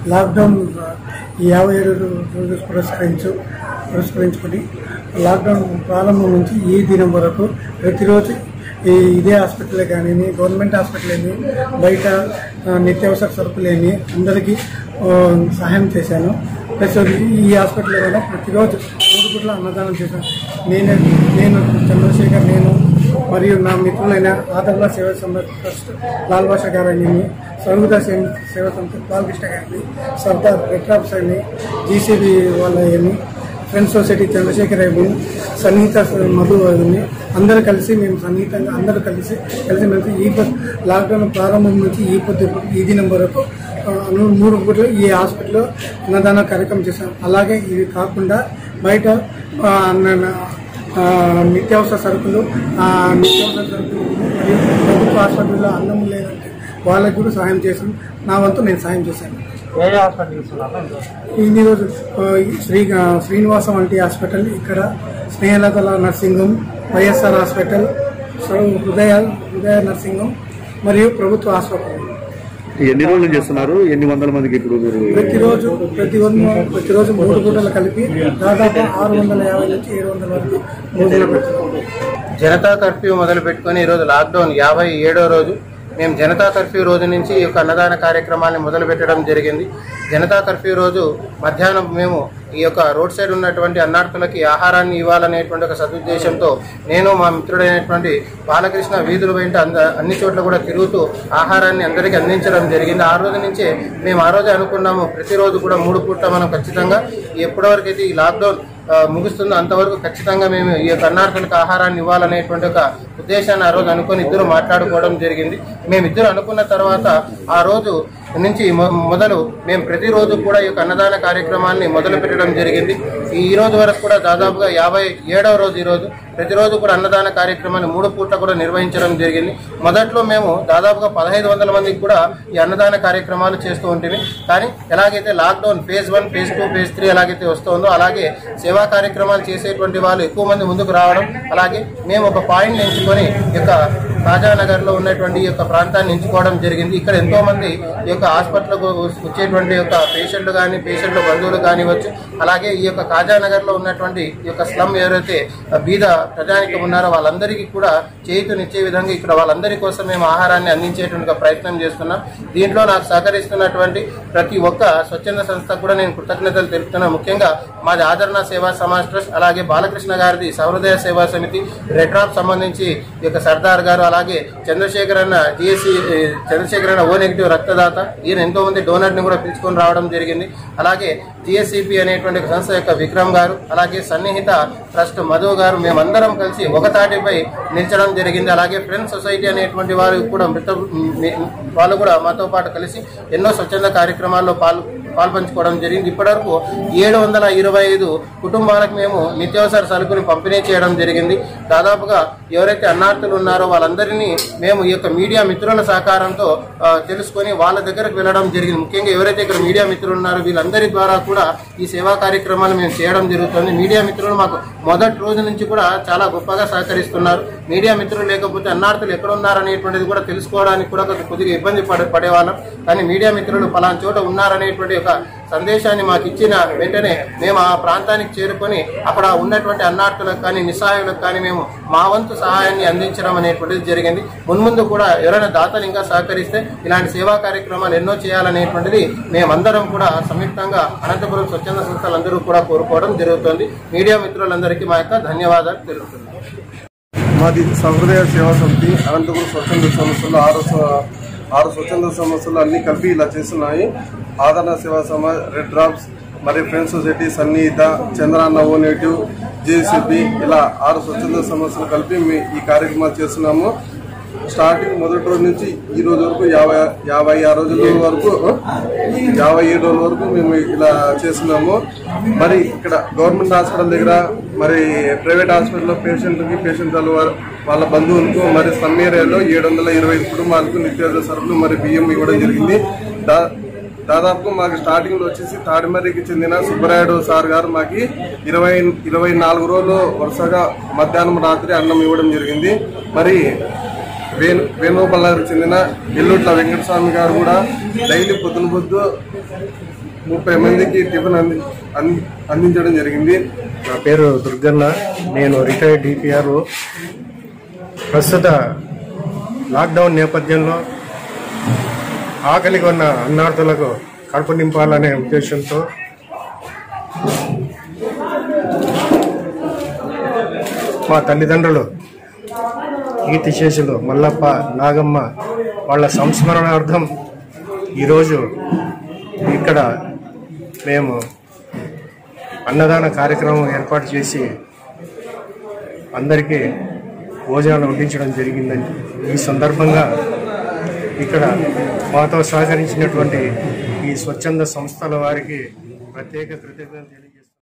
lockdown ఈ యాభై ఏడు రోజులు పురస్కరించు పురస్కరించుకొని లాక్డౌన్ ప్రారంభం నుంచి ఈ దినం వరకు ప్రతిరోజు ఈ ఇదే హాస్పిటల్ కానీ గవర్నమెంట్ హాస్పిటల్ ఏమి బయట ఆ, నిత్యావసర సరుకులేమి అందరికీ ఆ, సహాయం చేశాను ప్లస్ ఈ హాస్పిటల్ కూడా ప్రతిరోజు మూడు పూట్ల అన్నదానం చేశాను నేను నేను చంద్రశేఖర్ నేను మరియు నా మిత్రులైన ఆదర్ల సేవా సంస్థ ట్రస్ట్ లాల్ బాషా గారని సర్వదా సేవా సంస్థ బాలకృష్ణ గారిని సర్దార్ రెడ్రాబ్స్ అని జీసీబీ వాళ్ళని ఫ్రెండ్స్ సొసైటీ చంద్రశేఖర్ అయ్యని సన్నిహిత మధు అని అందరూ కలిసి మేము సన్నిహితంగా అందరూ కలిసి కలిసి మెలిసి ఈ పొద్దు- లాక్డౌన్ ప్రారంభం నుంచి ఈ పొద్దు ఈ దినం వరకు ఆ, ను- మూడు పూటలు ఈ హాస్పిటల్లో అన్నదాన కార్యక్రమం చేశాం అలాగే ఇవి కాకుండా బయట ఆ, అన్న- ఆ, నిత్యావసర సరుకులు ఆ, నిత్యావసర సరుకులు మరియు ప్రభుత్వ హాస్పిటల్లో అన్నం లేదంటే వాళ్ళకి కూడా సహాయం చేశాం నా వంతు నేను సహాయం చేశాను ఏ హాస్పిటల్ ఇస్తున్నారు ఈ రోజు ఆ, శ్రీ ఆ, శ్రీనివాసం వంటి హాస్పిటల్ ఇక్కడ స్నేహలతల nursing home YSR hospital so Hrudaya Hrudaya nursing home మరియు ప్రభుత్వ హాస్పిటల్ ఎన్ని రోజులు చేస్తున్నారు ఎన్ని వందల మందికి ఇప్పుడు మీరు ప్రతిరోజు ప్రతి వంద ప్రతిరోజు మూడు పూటలు కలిపి దాదాపు ఆరు వందల యాభై నుంచి ఏడు వందల వరకు భోజనం పెట్టుకుంటాం జనతా కర్ఫ్యూ మొదలు పెట్టుకుని ఈరోజు లాక్డౌన్ యాభై ఏడో రోజు మేము జనతా కర్ఫ్యూ రోజు నుంచి ఈ యొక్క అన్నదాన కార్యక్రమాన్ని మొదలు పెట్టడం జరిగింది జనతా కర్ఫ్యూ రోజు మధ్యాహ్నం మేము ఈ యొక్క రోడ్ సైడ్ ఉన్నటువంటి అన్నార్థులకి ఆహారాన్ని ఇవ్వాలనేటువంటి ఒక సదుద్దేశంతో నేను మా మిత్రుడైనటువంటి బాలకృష్ణ వీధుల వెంట అంద అన్ని చోట్ల కూడా తిరుగుతూ ఆహారాన్ని అందరికీ అందించడం జరిగింది ఆ రోజు నుంచే మేము ఆ రోజే అనుకున్నాము ప్రతిరోజు కూడా మూడు పూట్ల మనం ఖచ్చితంగా ఎప్పటివరకైతే ఈ లాక్డౌన్ ఆ, ముగుస్తుందో అంతవరకు ఖచ్చితంగా మేము ఈ యొక్క అన్నార్థులకు ఆహారాన్ని ఇవ్వాలనేటువంటి ఒక ఉద్దేశాన్ని ఆ రోజు అనుకుని ఇద్దరు మాట్లాడుకోవడం జరిగింది మేమిద్దరు అనుకున్న తర్వాత ఆ రోజు నుంచి మొ- మొదలు మేము ప్రతిరోజు కూడా ఈ యొక్క అన్నదాన కార్యక్రమాన్ని మొదలు పెట్టడం జరిగింది ఈ రోజు వరకు కూడా దాదాపుగా యాభై ఏడవ రోజు ఈ రోజు ప్రతిరోజు కూడా అన్నదాన కార్యక్రమాన్ని మూడు పూట్ల కూడా నిర్వహించడం జరిగింది మొదట్లో మేము దాదాపుగా పదహైదు వందల మందికి కూడా ఈ అన్నదాన కార్యక్రమాలు చేస్తూ ఉంటుంది కానీ ఎలాగైతే lockdown phase one phase two phase three ఎలాగైతే వస్తుందో అలాగే సేవా కార్యక్రమాలు చేసేటువంటి వాళ్ళు ఎక్కువ మంది ముందుకు రావడం అలాగే మేము ఒక పాయింట్ ఎంచుకొని ఈ యొక్క కాజానగర్ లో ఉన్నటువంటి ఈ యొక్క ప్రాంతాన్ని ఎంచుకోవడం జరిగింది ఇక్కడ ఎంతో మంది ఈ యొక్క హాస్పిటల్కు వచ్చేటువంటి యొక్క పేషెంట్లు కానీ పేషెంట్ల బంధువులు కానివచ్చు అలాగే ఈ యొక్క కాజానగర్ లో ఉన్నటువంటి ఈ యొక్క స్లమ్ ఎవరైతే బీద ప్రజానికం ఉన్నారో వాళ్ళందరికీ కూడా చేయుతునిచ్చే విధంగా ఇక్కడ వాళ్ళందరి కోసం మేము ఆహారాన్ని అందించేటువంటి ఒక ప్రయత్నం చేస్తున్నాం దీంట్లో నాకు సహకరిస్తున్నటువంటి ప్రతి ఒక్క స్వచ్ఛంద సంస్థకు కూడా నేను కృతజ్ఞతలు తెలుపుతున్నాను ముఖ్యంగా మాది ఆదరణ సేవా సమాజ్ ట్రస్ట్ అలాగే బాలకృష్ణ గారిది సౌహృదయ సేవా సమితి రెడ్ డ్రాప్ సంబంధించి ఈ యొక్క సర్దార్ గారు అలాగే చంద్రశేఖర్ అన్న జిఎస్సి చంద్రశేఖర్ అన్న ఓ నెగిటివ్ రక్తదాత ఈయన ఎంతో మంది డోనర్ ని కూడా పిలుచుకొని రావడం జరిగింది అలాగే జిఎస్సిపి అనేటువంటి ఒక సంస్థ యొక్క విక్రమ్ గారు అలాగే సన్నిహిత ట్రస్ట్ మధు గారు మేమందరం కలిసి ఒక తాటిపై నిల్చడం జరిగింది అలాగే ఫ్రెండ్స్ సొసైటీ అనేటువంటి వారు కూడా మృత మీ- వాళ్ళు కూడా మాతో పాటు కలిసి ఎన్నో స్వచ్ఛంద కార్యక్రమాల్లో పాల్ పాల్పంచుకోవడం జరిగింది ఇప్పటివరకు ఏడు వందల ఇరవై ఐదు కుటుంబాలకు మేము నిత్యావసర సరుకులు పంపిణీ చేయడం జరిగింది దాదాపుగా ఎవరైతే అన్నార్థులు ఉన్నారో వాళ్ళందరినీ మేము ఈ యొక్క మీడియా మిత్రుల సహకారంతో ఆ, తెలుసుకొని వాళ్ళ దగ్గరకు వెళ్ళడం జరిగింది ముఖ్యంగా ఎవరైతే ఇక్కడ మీడియా మిత్రులు ఉన్నారో వీళ్ళందరి ద్వారా కూడా ఈ సేవా కార్యక్రమాలు మేము చేయడం జరుగుతుంది మీడియా మిత్రులు మాకు మొదటి రోజు నుంచి కూడా చాలా గొప్పగా సహకరిస్తున్నారు మీడియా మిత్రులు లేకపోతే అన్నార్థులు ఎక్కడ ఉన్నారనేటువంటిది కూడా తెలుసుకోవడానికి కూడా కొంచెం కొద్దిగా ఇబ్బంది పడే పడేవాళ్ళం కానీ మీడియా మిత్రులు పలానా చోట ఉన్నారనేటువంటి ఒక సందేశాన్ని మాకు ఇచ్చిన వెంటనే మేము ఆ ప్రాంతానికి చేరుకొని అక్కడ ఉన్నటువంటి అన్నార్థులకు కానీ నిస్సహాయులకు కానీ మేము మా వంతు సహాయాన్ని అందించడం అనేటువంటిది జరిగింది మున్ముందు కూడా ఎవరైనా దాతలు ఇంకా సహకరిస్తే ఇలాంటి సేవా కార్యక్రమాలు ఎన్నో చేయాలనేటువంటిది మేమందరం కూడా సంయుక్తంగా అనంతపురం స్వచ్ఛంద సంస్థలందరూ కూడా కోరుకోవడం జరుగుతుంది మీడియా మిత్రులందరికీ మా యొక్క ధన్యవాదాలు తెలుపుతున్నాం మాది సహృదయ సేవా సమితి అనంతపురం స్వచ్ఛంద సంస్థలు ఆరు స- ఆరు స్వచ్ఛంద సంస్థలు అన్ని కలిపి ఇలా చేస్తున్నాయి ఆదరణ సేవా సమాజ్ రెడ్ డ్రాప్స్ మరియు friends society Sannihita Chandranna O negative JCB ఇలా ఆరు స్వచ్ఛంద సంస్థలు కలిపి మీ ఈ కార్యక్రమాలు చేస్తున్నాము స్టార్టింగ్ మొదటి రోజు నుంచి ఈ రోజు వరకు యాభై యాభై ఆరు రోజుల వరకు యాభై ఏడు రోజుల వరకు మేము ఇలా చేస్తున్నాము మరి ఇక్కడ గవర్నమెంట్ హాస్పిటల్ దగ్గర మరి ప్రైవేట్ హాస్పిటల్లో పేషెంట్కి పేషెంట్ వాళ్ళ వాళ్ళ బంధువులకు మరి సమ్ ఏరియాలో ఏడు వందల ఇరవై ఐదు కుటుంబాలకు నిత్యావసర సరుకులు మరి బియ్యం ఇవ్వడం జరిగింది దా దాదాపు మాకు స్టార్టింగ్ లో వచ్చేసి తాడిమర్రికి చెందిన సుబ్బరాయుడు సార్ గారు మాకి ఇరవై ఇరవై నాలుగు రోజులు వరుసగా మధ్యాహ్నం రాత్రి అన్నం ఇవ్వడం జరిగింది మరి వేణు వేణుగోపాల్ నగర్కి చెందిన ఎల్లుట్ల వెంకటస్వామి గారు కూడా డైలీ పొద్దున పొద్దు ముప్పై మందికి టిఫిన్ అంది అంది- అందించడం జరిగింది నా పేరు దుర్గన్న నేను రిటైర్డ్ డిపిఆర్ ప్రస్తుత లాక్డౌన్ నేపథ్యంలో ఆకలిగా ఉన్న అన్నార్థులకు కడుపు నింపాలనే ఉద్దేశంతో మా తల్లిదండ్రులు కీర్తిశేషులు మల్లప్ప నాగమ్మ వాళ్ళ సంస్మరణార్థం ఈరోజు ఇక్కడ మేము అన్నదాన కార్యక్రమం ఏర్పాటు చేసి అందరికీ భోజనాలు వడ్డించడం జరిగిందని ఈ సందర్భంగా ఇక్కడ మాతో సహకరించినటువంటి ఈ స్వచ్ఛంద సంస్థల వారికి ప్రత్యేక కృతజ్ఞతలు తెలియ